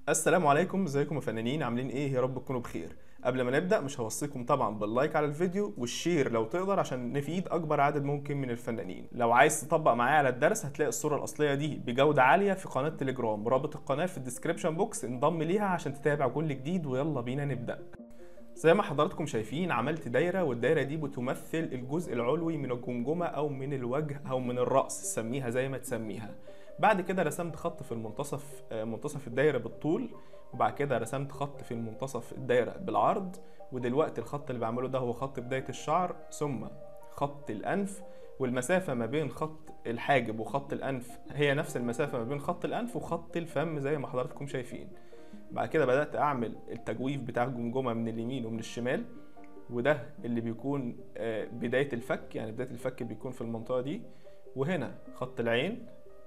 السلام عليكم ازيكم يا فنانين عاملين ايه يا رب تكونوا بخير قبل ما نبدا مش هوصيكم طبعا باللايك على الفيديو والشير لو تقدر عشان نفيد اكبر عدد ممكن من الفنانين لو عايز تطبق معايا على الدرس هتلاقي الصوره الاصليه دي بجوده عاليه في قناه تليجرام رابط القناه في الديسكريبشن بوكس انضم ليها عشان تتابع كل جديد ويلا بينا نبدا زي ما حضراتكم شايفين عملت دايرة والدايرة دي بتمثل الجزء العلوي من الجمجمة أو من الوجه أو من الرأس سميها زي ما تسميها بعد كده رسمت خط في المنتصف آه، منتصف الدايرة بالطول وبعد كده رسمت خط في المنتصف الدايرة بالعرض ودلوقتي الخط اللي بعمله ده هو خط بداية الشعر ثم خط الأنف والمسافة ما بين خط الحاجب وخط الأنف هي نفس المسافة ما بين خط الأنف وخط الفم زي ما حضراتكم شايفين بعد كده بدأت أعمل التجويف بتاع الجمجمة من اليمين ومن الشمال وده اللي بيكون آه، بداية الفك يعني بداية الفك بيكون في المنطقة دي وهنا خط العين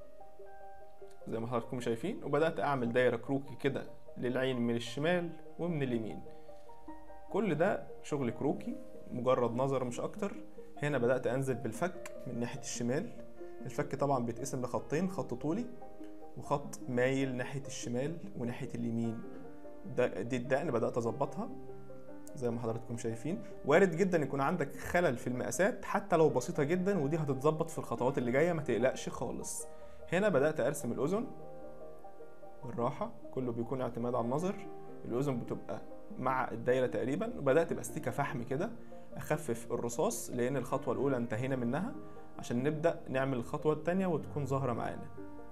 زي ما حضراتكم شايفين وبدأت أعمل دايرة كروكي كده للعين من الشمال ومن اليمين كل ده شغل كروكي مجرد نظر مش أكتر هنا بدأت أنزل بالفك من ناحية الشمال الفك طبعا بيتقسم لخطين خط طولي وخط مايل ناحية الشمال وناحية اليمين ده دي الدقن بدأت أظبطها زي ما حضراتكم شايفين وارد جدا يكون عندك خلل في المقاسات حتى لو بسيطة جدا ودي هتتظبط في الخطوات اللي جاية ما تقلقش خالص هنا بدأت أرسم الأذن بالراحة كله بيكون اعتماد على النظر الأذن بتبقى مع الدايرة تقريبا وبدأت بأستيكة فحم كده أخفف الرصاص لأن الخطوة الأولى انتهينا منها عشان نبدأ نعمل الخطوة التانية وتكون ظاهرة معانا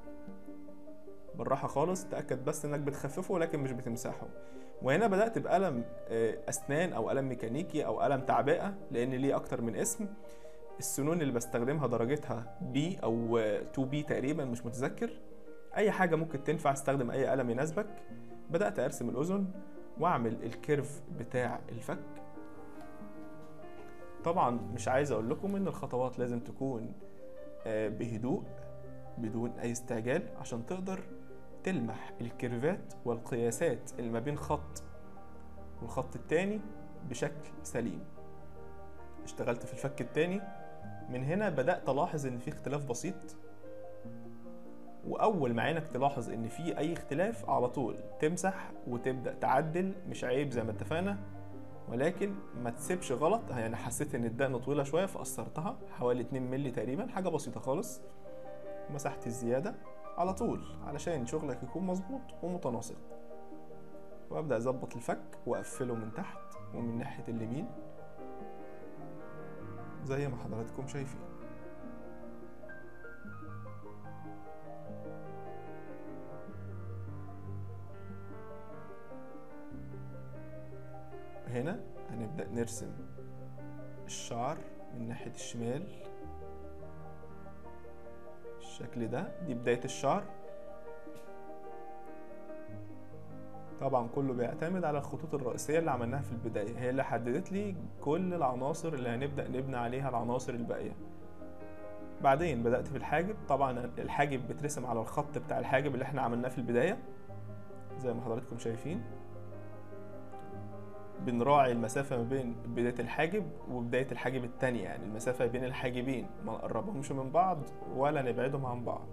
بالراحة خالص تأكد بس إنك بتخففه ولكن مش بتمسحه وهنا بدأت بقلم آه، أسنان أو قلم ميكانيكي أو قلم تعبئة لأن ليه أكتر من اسم السنون اللي بستخدمها درجتها بي أو 2 بي تقريبا مش متذكر أي حاجة ممكن تنفع استخدم أي قلم يناسبك بدأت أرسم الأذن وأعمل الكيرف بتاع الفك طبعا مش عايز أقول لكم إن الخطوات لازم تكون آه، بهدوء بدون أي استعجال عشان تقدر تلمح الكيرفات والقياسات اللي ما بين خط والخط التاني بشكل سليم اشتغلت في الفك التاني من هنا بدأت ألاحظ إن في اختلاف بسيط وأول ما عينك تلاحظ إن في أي اختلاف على طول تمسح وتبدأ تعدل مش عيب زي ما اتفقنا ولكن ما تسيبش غلط يعني حسيت إن الدقن طويلة شوية فقصرتها حوالي 2 مللي تقريبا حاجة بسيطة خالص مسحت الزيادة على طول علشان شغلك يكون مظبوط ومتناسق وابدا اظبط الفك واقفله من تحت ومن ناحيه اليمين زي ما حضراتكم شايفين هنا هنبدا نرسم الشعر من ناحيه الشمال الشكل ده دي بداية الشعر طبعا كله بيعتمد على الخطوط الرئيسية اللي عملناها في البداية هي اللي حددت لي كل العناصر اللي هنبدأ نبني عليها العناصر الباقية بعدين بدأت في الحاجب طبعا الحاجب بترسم على الخط بتاع الحاجب اللي احنا عملناه في البداية زي ما حضراتكم شايفين بنراعي المسافة ما بين بداية الحاجب وبداية الحاجب التانية يعني المسافة بين الحاجبين ما نقربهمش من بعض ولا نبعدهم عن بعض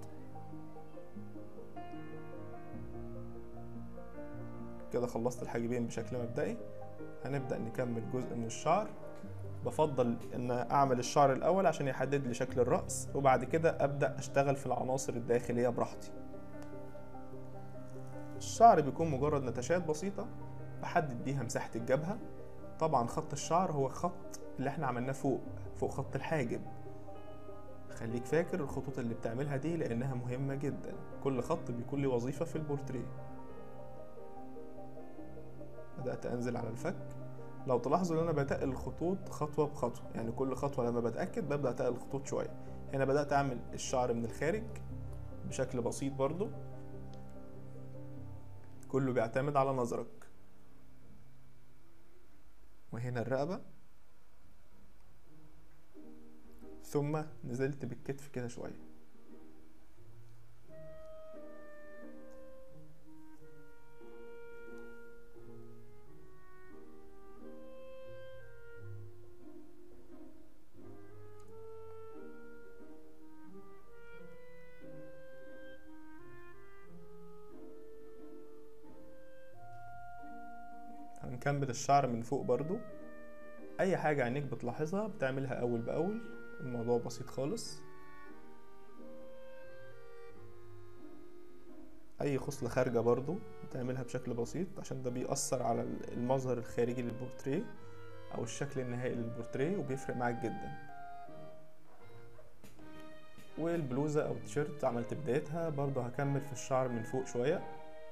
كده خلصت الحاجبين بشكل مبدئي هنبدأ نكمل جزء من الشعر بفضل ان اعمل الشعر الاول عشان يحدد لي شكل الرأس وبعد كده ابدأ اشتغل في العناصر الداخلية براحتي الشعر بيكون مجرد نتشات بسيطة بحدد بيها مساحة الجبهة طبعا خط الشعر هو خط اللي احنا عملناه فوق فوق خط الحاجب خليك فاكر الخطوط اللي بتعملها دي لانها مهمة جدا كل خط بيكون له وظيفة في البورتريه بدأت انزل على الفك لو تلاحظوا ان انا بتقل الخطوط خطوة بخطوة يعني كل خطوة لما بتأكد ببدأ اتقل الخطوط شوية هنا بدأت اعمل الشعر من الخارج بشكل بسيط برضو كله بيعتمد على نظرك وهنا الرقبة ثم نزلت بالكتف كده شوية نكمل الشعر من فوق برضو اي حاجة عينيك بتلاحظها بتعملها اول باول الموضوع بسيط خالص اي خصلة خارجة برضو بتعملها بشكل بسيط عشان ده بيأثر على المظهر الخارجي للبورتريه او الشكل النهائي للبورتريه وبيفرق معاك جدا والبلوزة او التيشيرت عملت بدايتها برضو هكمل في الشعر من فوق شوية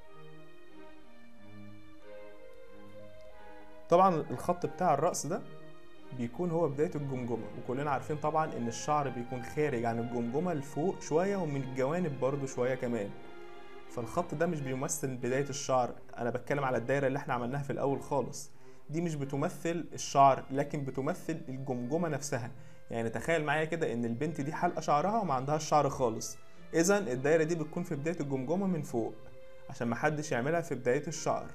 طبعا الخط بتاع الرأس ده بيكون هو بداية الجمجمة وكلنا عارفين طبعا ان الشعر بيكون خارج عن الجمجمة لفوق شوية ومن الجوانب برضو شوية كمان فالخط ده مش بيمثل بداية الشعر انا بتكلم على الدايرة اللي احنا عملناها في الاول خالص دي مش بتمثل الشعر لكن بتمثل الجمجمة نفسها يعني تخيل معايا كده ان البنت دي حلقة شعرها وما عندهاش شعر خالص اذا الدايرة دي بتكون في بداية الجمجمة من فوق عشان محدش يعملها في بداية الشعر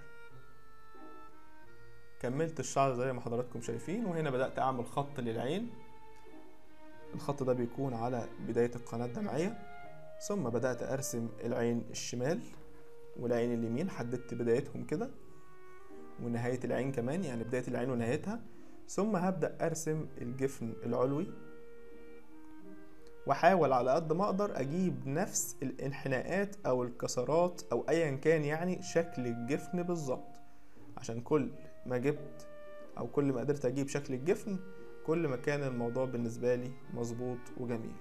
كملت الشعر زي ما حضراتكم شايفين وهنا بدأت أعمل خط للعين الخط ده بيكون على بداية القناة الدمعية ثم بدأت أرسم العين الشمال والعين اليمين حددت بدايتهم كده ونهاية العين كمان يعني بداية العين ونهايتها ثم هبدأ أرسم الجفن العلوي واحاول على قد ما اقدر اجيب نفس الانحناءات او الكسرات او ايا كان يعني شكل الجفن بالظبط عشان كل ما جبت او كل ما قدرت اجيب شكل الجفن كل ما كان الموضوع بالنسبة لي مظبوط وجميل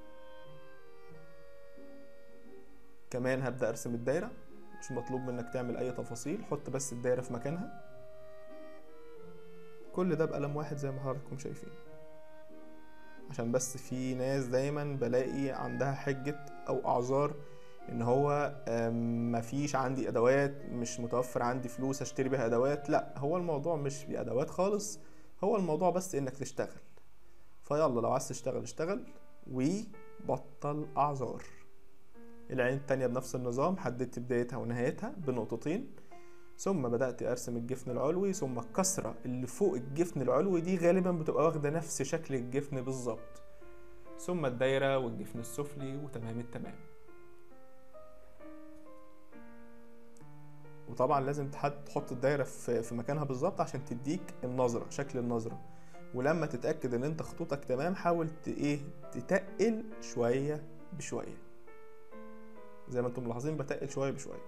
كمان هبدأ ارسم الدايرة مش مطلوب منك تعمل اي تفاصيل حط بس الدايرة في مكانها كل ده بقلم واحد زي ما حضراتكم شايفين عشان بس في ناس دايما بلاقي عندها حجة او اعذار ان هو مفيش عندي ادوات مش متوفر عندي فلوس اشتري بيها ادوات لا هو الموضوع مش بادوات خالص هو الموضوع بس انك تشتغل فيلا لو عايز تشتغل اشتغل وبطل اعذار العين التانية بنفس النظام حددت بدايتها ونهايتها بنقطتين ثم بدأت أرسم الجفن العلوي ثم الكسرة اللي فوق الجفن العلوي دي غالبا بتبقى واخدة نفس شكل الجفن بالظبط ثم الدايرة والجفن السفلي وتمام التمام وطبعا لازم تحط الدايرة في مكانها بالظبط عشان تديك النظرة شكل النظرة ولما تتأكد ان انت خطوطك تمام حاول ايه تتقل شوية بشوية زي ما انتم ملاحظين بتقل شوية بشوية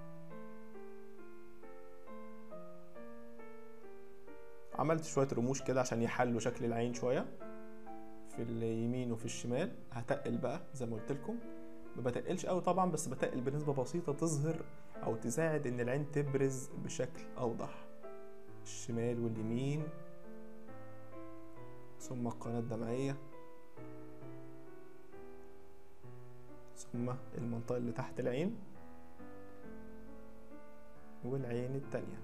عملت شوية رموش كده عشان يحلوا شكل العين شوية في اليمين وفي الشمال هتقل بقى زي ما قلت لكم ما بتقلش قوي طبعا بس بتقل بنسبة بسيطة تظهر او تساعد ان العين تبرز بشكل اوضح الشمال واليمين ثم القناة الدمعية ثم المنطقة اللي تحت العين والعين التانية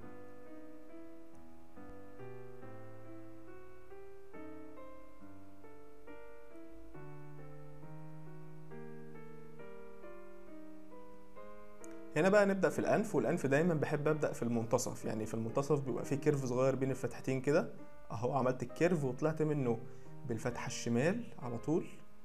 هنا بقى نبدا في الانف والانف دايما بحب ابدا في المنتصف يعني في المنتصف بيبقى فيه كيرف صغير بين الفتحتين كده اهو عملت الكيرف وطلعت منه بالفتحه الشمال على طول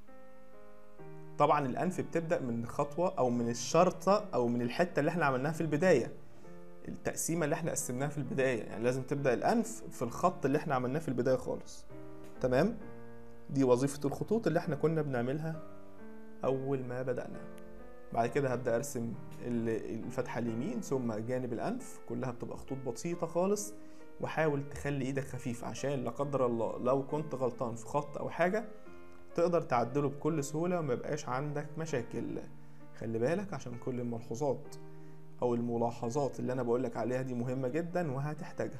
طبعا الانف بتبدا من خطوه او من الشرطه او من الحته اللي احنا عملناها في البدايه التقسيمه اللي احنا قسمناها في البدايه يعني لازم تبدا الانف في الخط اللي احنا عملناه في البدايه خالص تمام دي وظيفه الخطوط اللي احنا كنا بنعملها اول ما بدانا بعد كده هبدا ارسم الفتحه اليمين ثم جانب الانف كلها بتبقى خطوط بسيطه خالص وحاول تخلي ايدك خفيفه عشان لا قدر الله لو كنت غلطان في خط او حاجه تقدر تعدله بكل سهوله وما يبقاش عندك مشاكل خلي بالك عشان كل الملحوظات او الملاحظات اللي انا بقولك عليها دي مهمه جدا وهتحتاجها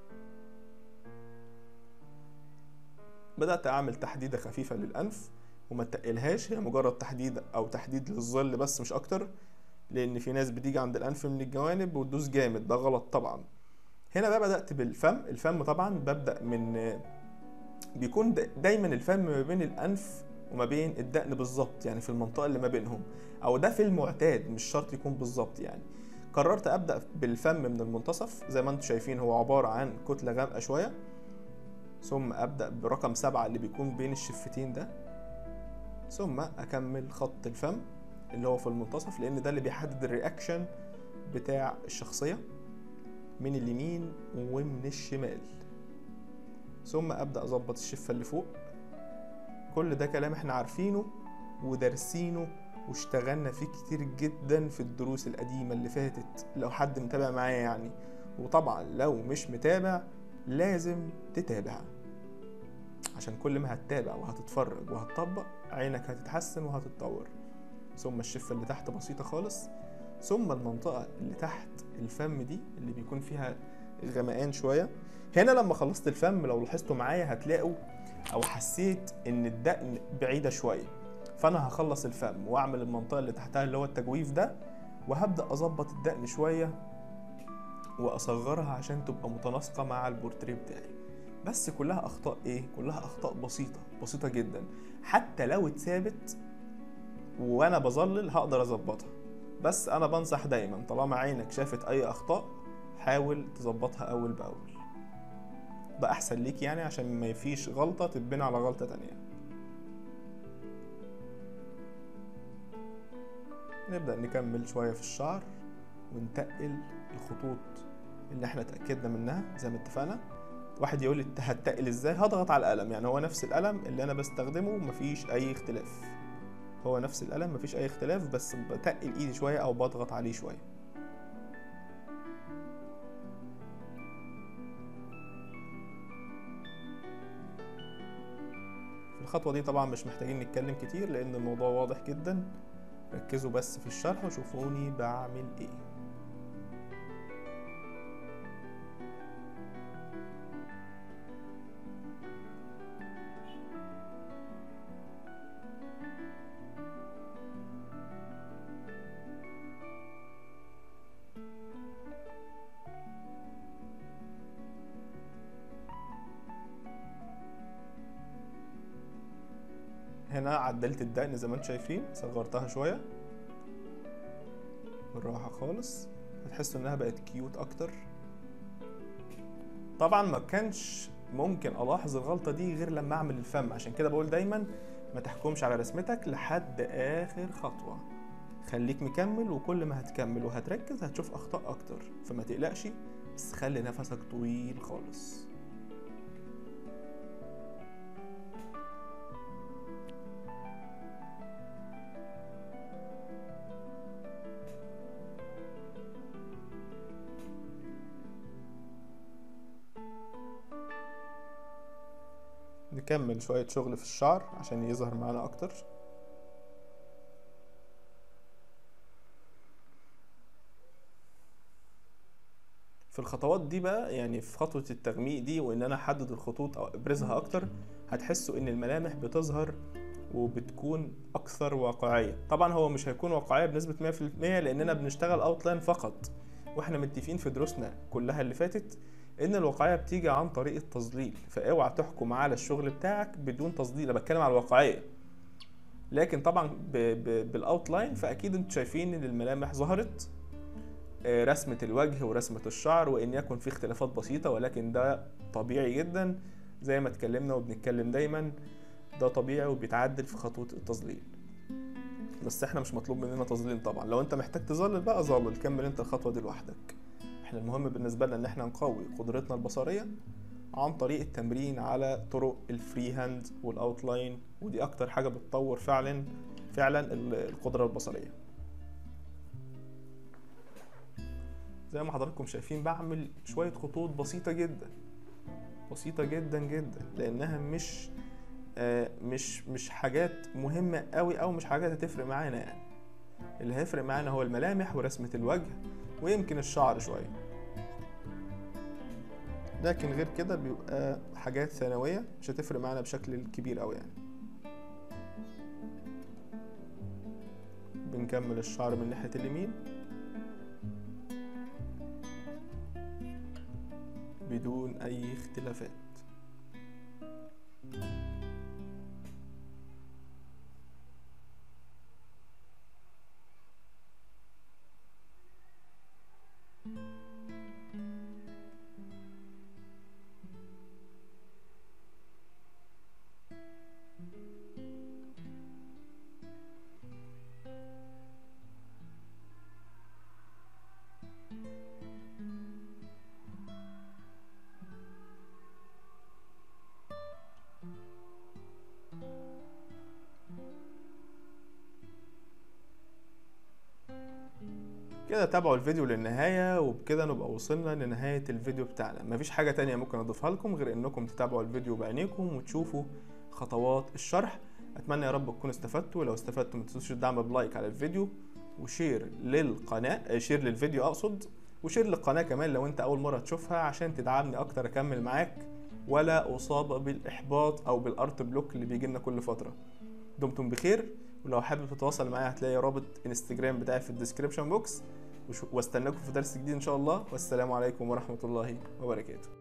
بدات اعمل تحديده خفيفه للانف وما تقلهاش هي مجرد تحديد او تحديد للظل بس مش اكتر لان في ناس بتيجي عند الانف من الجوانب وتدوس جامد ده غلط طبعا هنا بقى بدات بالفم الفم طبعا ببدا من بيكون دايما الفم ما بين الانف وما بين الدقن بالظبط يعني في المنطقه اللي ما بينهم او ده في المعتاد مش شرط يكون بالظبط يعني قررت ابدا بالفم من المنتصف زي ما انتم شايفين هو عباره عن كتله غامقه شويه ثم ابدا برقم سبعة اللي بيكون بين الشفتين ده ثم اكمل خط الفم اللي هو في المنتصف لان ده اللي بيحدد الرياكشن بتاع الشخصيه من اليمين ومن الشمال ثم ابدا اظبط الشفه اللي فوق كل ده كلام احنا عارفينه ودارسينه واشتغلنا فيه كتير جدا في الدروس القديمه اللي فاتت لو حد متابع معايا يعني وطبعا لو مش متابع لازم تتابع عشان كل ما هتتابع وهتتفرج وهتطبق عينك هتتحسن وهتتطور ثم الشفة اللي تحت بسيطة خالص ثم المنطقة اللي تحت الفم دي اللي بيكون فيها غمقان شوية هنا لما خلصت الفم لو لاحظتوا معايا هتلاقوا او حسيت ان الدقن بعيدة شوية فانا هخلص الفم واعمل المنطقة اللي تحتها اللي هو التجويف ده وهبدأ اظبط الدقن شوية واصغرها عشان تبقى متناسقة مع البورتريه بتاعي بس كلها اخطاء ايه كلها اخطاء بسيطة بسيطة جدا حتى لو اتثابت وانا بظلل هقدر اظبطها بس انا بنصح دايما طالما عينك شافت اي اخطاء حاول تظبطها اول باول ده احسن ليك يعني عشان ما فيش غلطة تتبني على غلطة تانية نبدأ نكمل شوية في الشعر ونتقل الخطوط اللي احنا اتأكدنا منها زي ما اتفقنا واحد يقول لي هتقل ازاي هضغط على القلم يعني هو نفس القلم اللي انا بستخدمه مفيش اي اختلاف هو نفس القلم مفيش اي اختلاف بس بتقل ايدي شوية او بضغط عليه شوية في الخطوة دي طبعا مش محتاجين نتكلم كتير لان الموضوع واضح جدا ركزوا بس في الشرح وشوفوني بعمل ايه هنا عدلت الدقن زي ما انتم شايفين صغرتها شويه بالراحه خالص هتحسوا انها بقت كيوت اكتر طبعا ما كانش ممكن الاحظ الغلطه دي غير لما اعمل الفم عشان كده بقول دايما ما تحكمش على رسمتك لحد اخر خطوه خليك مكمل وكل ما هتكمل وهتركز هتشوف اخطاء اكتر فما تقلقش بس خلي نفسك طويل خالص نكمل شوية شغل في الشعر عشان يظهر معانا أكتر في الخطوات دي بقى يعني في خطوة التغميق دي وإن أنا أحدد الخطوط أو أبرزها أكتر هتحسوا إن الملامح بتظهر وبتكون أكثر واقعية طبعا هو مش هيكون واقعية بنسبة 100% لأننا بنشتغل أوتلاين فقط واحنا متفقين في دروسنا كلها اللي فاتت ان الواقعيه بتيجي عن طريق التظليل فاوعى تحكم على الشغل بتاعك بدون تظليل انا بتكلم على الواقعيه لكن طبعا ب ب بالاوتلاين فاكيد انتوا شايفين ان الملامح ظهرت رسمة الوجه ورسمة الشعر وإن يكن في اختلافات بسيطة ولكن ده طبيعي جدا زي ما اتكلمنا وبنتكلم دايما ده طبيعي وبيتعدل في خطوة التظليل بس احنا مش مطلوب مننا تظليل طبعا لو انت محتاج تظلل بقى ظلل كمل انت الخطوة دي لوحدك احنا المهم بالنسبه لنا ان احنا نقوي قدرتنا البصريه عن طريق التمرين على طرق الفري هاند والاوتلاين ودي اكتر حاجه بتطور فعلا فعلا القدره البصريه زي ما حضراتكم شايفين بعمل شويه خطوط بسيطه جدا بسيطه جدا جدا لانها مش آه مش مش حاجات مهمه قوي او مش حاجات هتفرق معانا يعني اللي هيفرق معانا هو الملامح ورسمه الوجه ويمكن الشعر شوية لكن غير كده بيبقى حاجات ثانوية مش هتفرق معانا بشكل كبير أوي يعني بنكمل الشعر من ناحية اليمين بدون أي اختلافات كده تابعوا الفيديو للنهاية وبكده نبقى وصلنا لنهاية الفيديو بتاعنا مفيش حاجة تانية ممكن اضيفها لكم غير انكم تتابعوا الفيديو بعينيكم وتشوفوا خطوات الشرح اتمنى يا رب تكونوا استفدتوا لو استفدتوا ما تنسوش الدعم بلايك على الفيديو وشير للقناة شير للفيديو اقصد وشير للقناة كمان لو انت اول مرة تشوفها عشان تدعمني اكتر اكمل معاك ولا اصاب بالاحباط او بالارت بلوك اللي بيجي لنا كل فترة دمتم بخير ولو حابب تتواصل معايا هتلاقي رابط انستجرام بتاعي في الديسكريبشن بوكس واستناكم في درس جديد ان شاء الله والسلام عليكم ورحمة الله وبركاته